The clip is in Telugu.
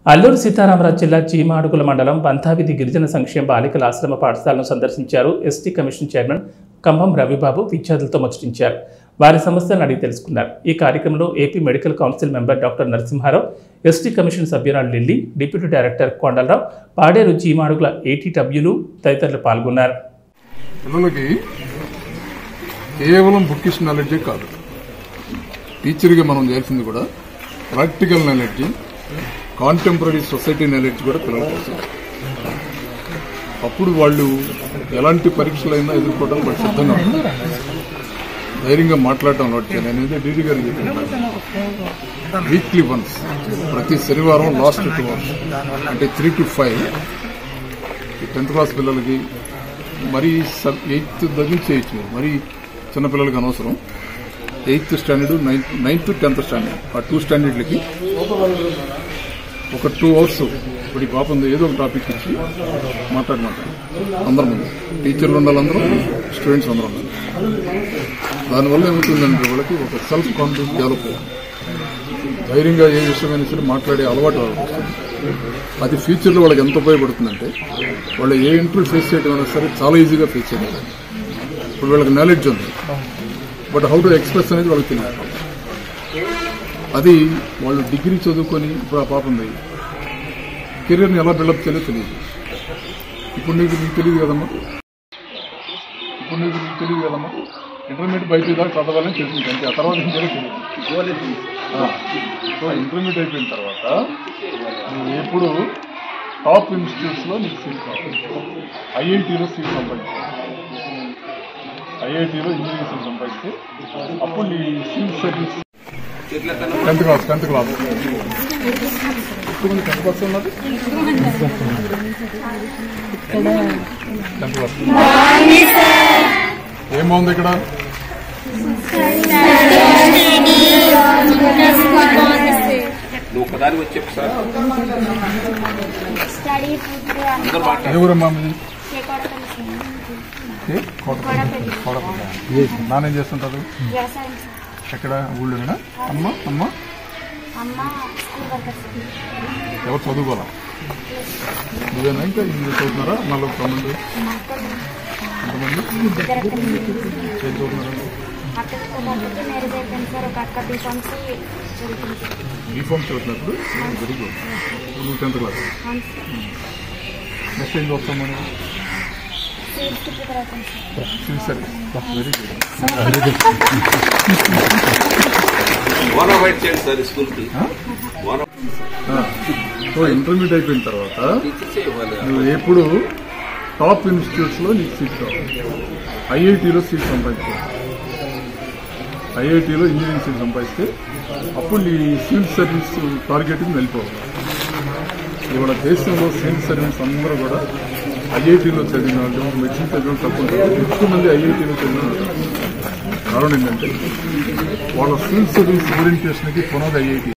అల్లూరు సీతారామరాజు జిల్లా చీమాడుగుల మండలం బంతావిధి గిరిజన సంక్షేమ బాలికల ఆశ్రమ పాఠశాలను సందర్శించారు ST commission chairman Kambham Ravibabu విద్యార్థులతో ముచ్చటించారు వారి సమస్యలను అడిగి తెలుసుకున్నారు ఈ కార్యక్రమంలో AP medical council member doctor Narasimharao ST commission సభ్యురాలు Lilly deputy director Kondalarao Paderu Cheemadugula ఏటీడబ్ల్యూలు తదితరులు పాల్గొన్నారు పిల్లలకి కేవలం బుక్కిష్ నాలెడ్జే కాదు టీచర్గా మనం చేయాల్సింది కూడా practical knowledge contemporary society knowledge కూడా పిల్లలకు వస్తుంది అప్పుడు వాళ్ళు ఎలాంటి పరీక్షలైనా ఎదుర్కోవడానికి వాళ్ళు సిద్ధంగా ఉంటారు ధైర్యంగా మాట్లాడటం అలవాటు చేయాలి అనేది డీడీ గారు చెప్పారు వీక్లీ వన్స్ ప్రతి శనివారం లాస్ట్ టూ అవర్స్ అంటే త్రీ టు ఫైవ్ ఈ టెన్త్ క్లాస్ పిల్లలకి మరీ సబ్ ఎయిత్ దగ్గర నుంచి చేయొచ్చు మీరు మరీ చిన్నపిల్లలకి అనవసరం eighth standard ninth ninth tenth standard ఆ టూ స్టాండర్డ్లకి ఒక టూ అవర్స్ ఇప్పుడు ఈ పాప ఉంది ఏదో ఒక టాపిక్ ఇచ్చి మాట్లాడమంటారు అందరం ముందు టీచర్లు ఉండాలి అందరూ స్టూడెంట్స్ అందరూ ఉండాలి దానివల్ల ఏమవుతుందంటే వాళ్ళకి ఒక సెల్ఫ్ కాన్ఫిడెన్స్ డెవలప్ అవుతుంది ధైర్యంగా ఏ విషయమైనా సరే మాట్లాడే అలవాటు వాళ్ళకి వస్తుంది అది ఫ్యూచర్లో వాళ్ళకి ఎంత ఉపయోగపడుతుందంటే వాళ్ళు ఏ ఇంటర్వ్యూ ఫేస్ చేయడం అయినా సరే చాలా ఈజీగా ఫేస్ చేయగలరు ఇప్పుడు వీళ్ళకి నాలెడ్జ్ ఉంది బట్ హౌ టు ఎక్స్ప్రెస్ అనేది వాళ్ళకి తెలియదు అది వాళ్ళు డిగ్రీ చదువుకొని ఇప్పుడు ఆ పాప ఉంది కెరీర్ని ఎలా బిల్డప్ చేయాలో తెలియదు ఇప్పుడు నీకు నీకు తెలియదు కదమ్మా ఇప్పుడు నీకు నీకు తెలియదు కదమ్మా ఇంటర్మీడియట్ బయట దాకా చదవాలని తెలిసింది అంతే ఆ తర్వాత ఇంకా తెలియదు ఆ, సో ఇంటర్మీడియట్ అయిపోయిన తర్వాత నువ్వు ఎప్పుడు టాప్ ఇన్స్టిట్యూట్స్ లో నీకు సీట్ కావాలి ఐఐటీలో సీట్ సంపాదించాలి ఐఐటీలో ఇంజనీరింగ్ సీట్ సంపాదిస్తే అప్పుడు నీ civil service tenth class tenth class ఎక్కువ టెన్త్ క్లాస్ ఉన్నది టెన్త్ క్లాస్ ఏం బాగుంది ఇక్కడ నువ్వు ఒకదాని వచ్చి చెప్పు సార్ స్టడీ ఫుడ్ అందరూ మాట్లాడు ఏ ఊరమ్మా మీది చేకొడతాను ఏ? కోటపల్లి. కోటపల్లి. నానేం చేస్తుంటారు వ్యవసాయం ఎక్కడ ఊళ్ళోనేనా అమ్మ అమ్మ అమ్మ స్కూల్ వర్కర్స్ ఎవరు చదువుకోవాలా నువ్వేనా ఇంకా ఇంగ్లీష్ చదువుతున్నారా నలుగురు తొమ్మిది ఎంతమంది ఏం చదువుతున్నారు అక్కడికి ఒక అక్కకి మ్యారేజ్ అయిపోయింది సార్ ఒక అక్క బీఫామ్స్ చదువుతుంది బీఫామ్ చదువుతున్నప్పుడు వెరీ గుడ్ నువ్వు టెన్త్ క్లాస్ నెక్స్ట్ ఏం చూస్తాం మనం సీట్స్కి ప్రిపేర్ అవుతాను sir civil service very good own avoid చేయండి సార్ స్కూల్కి ఓన్ సో ఇంటర్మీడియట్ అయిపోయిన తర్వాత టీచర్సే ఇవ్వాలి నువ్వు ఎప్పుడు టాప్ ఇన్స్టిట్యూట్స్ లో నీకు సీట్ కావాలి ఐఐటీలో సీట్ సంపాదించాలి ఐఐటీలో ఇంజనీరింగ్ సీట్ సంపాదిస్తే అప్పుడు నీ సివిల్ సర్వీస్ టార్గెట్కి వెళ్ళిపోవాలి ఇవాళ దేశంలో సివిల్ సర్వీస్ అందరూ కూడా ఐఐటీలో చదివిన వాళ్ళు మెడిసిన్ చదివిన వాళ్ళు తక్కువ ఉంటారు. ఎక్కువ మంది ఐఐటీలో చదివిన వాళ్ళు ఉన్నారు. కారణం ఏంటంటే వాళ్ళ సివిల్ సర్వీస్ ఓరియంటేషన్కి పునాది ఐఐటీ